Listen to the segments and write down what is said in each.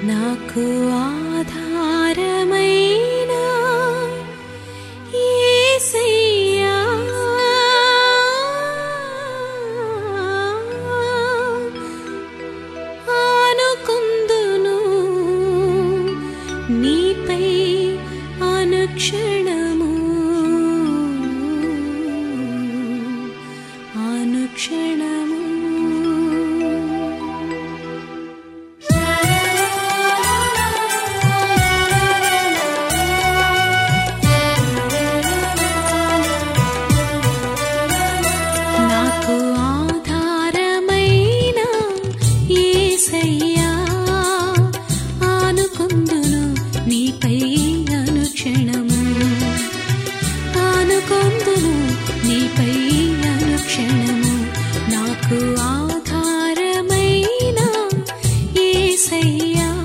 నాకు ఆధారమైన యేసయ్యా ఆనుకుందును నీపై అనుక్షణము అనుక్షణము నాకు ఆధారమైన యేసయ్యా ఆనుకుందును నీపై అనుక్షణము ఆనుకుందును నీపై అనుక్షణము నాకు ఆధారమైన యేసయ్యా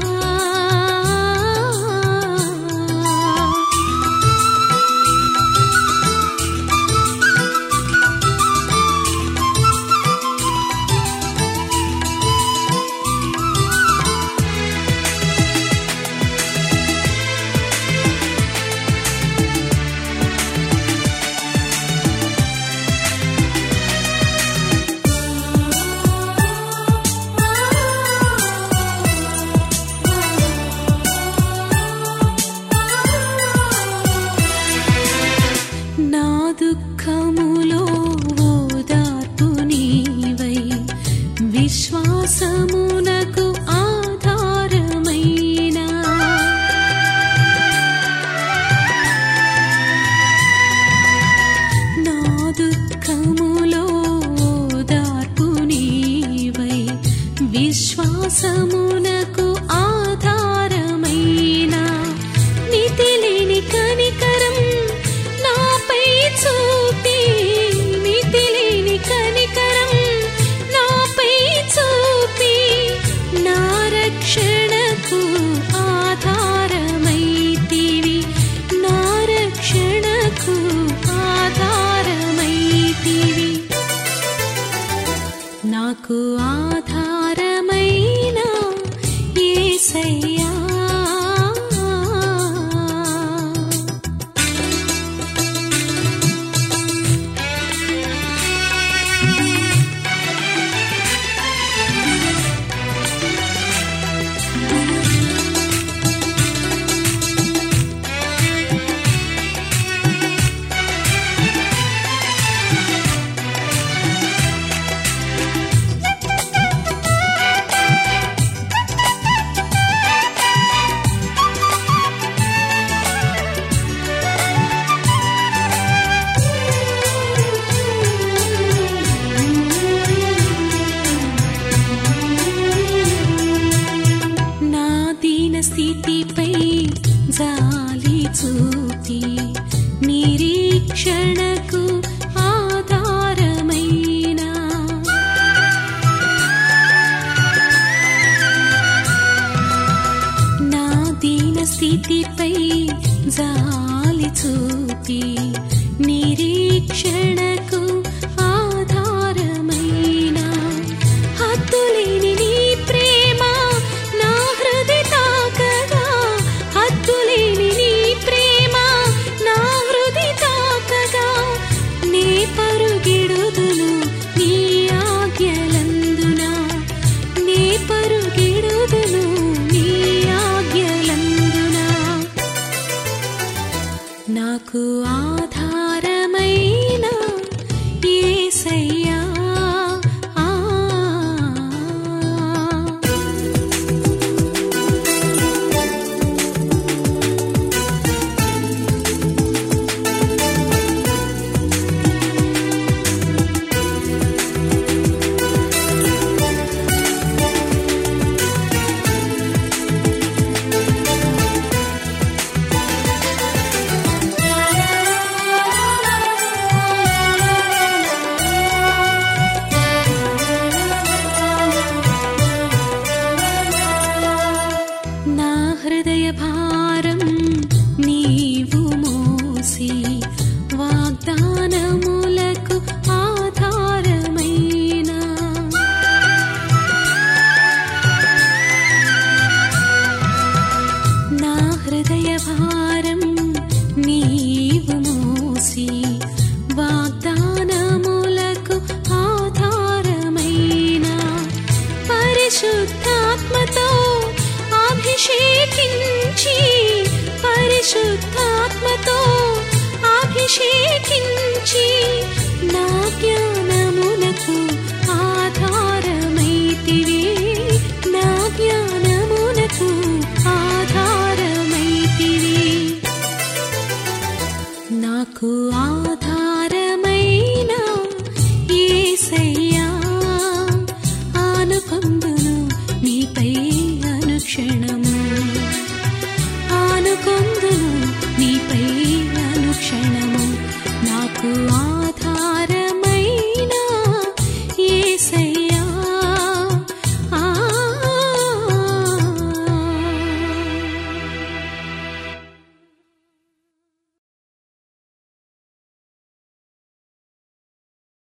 నా దుఃఖములో ఓదార్పు నీవై విశ్వాసమునకు ఆధారమైన నా దుఃఖములో ఓదార్పు నీవై విశ్వాసమునకు ఆధారమైన మితిలేని కనికరం నాపై చూపి మితిలేని కనికరం నాపై చూపి నా రక్షణకు ఆధారమైతివి నా రక్షణకు ఆధారమైతివి నాకు ఆధారమైన యేసయ్యా నా దీన స్థితిపై జాలి చూపి నిరీక్షణకు ఆధారమైన నా దీన స్థితిపై జాలి చూపి నిరీక్షణకు ఆధారమైన హద్దులేని నీ ప్రేమ నా హృదయ తాకగా హద్దులేని నీ ప్రేమ నా హృదయ తాకగా నే పరుగిడుదును నీ ఆజ్ఞలందున నే పరుగిడుదును నీ ఆజ్ఞలందున నాకు ఆధారమైన యేసయ్యా ఆ అభిషేకించి పరిశుద్ధాత్మతో అభిషేకించి నా జ్ఞాన